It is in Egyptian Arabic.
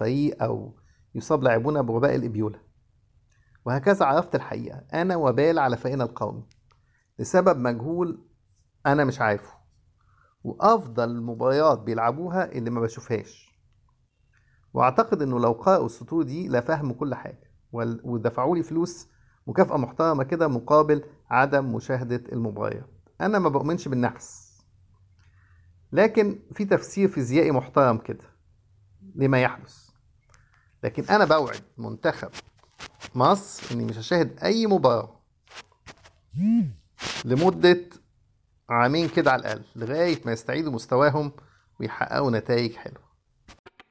الفريق أو يصاب لاعبون بوباء الإبيولا وهكذا عرفت الحقيقة أنا وبال على فريقنا القومي لسبب مجهول أنا مش عارفه وأفضل المباريات بيلعبوها اللي ما بشوفهاش وأعتقد إنه لو قرأوا السطور دي لفهموا كل حاجة وال- ودفعوا لي فلوس مكافأة محترمة كده مقابل عدم مشاهدة المباريات أنا ما بؤمنش بالنحس لكن في تفسير فيزيائي محترم كده لما يحدث لكن أنا بوعد منتخب مصر إني مش هشاهد أي مباراة لمدة عامين كده على الأقل لغاية ما يستعيدوا مستواهم ويحققوا نتائج حلوة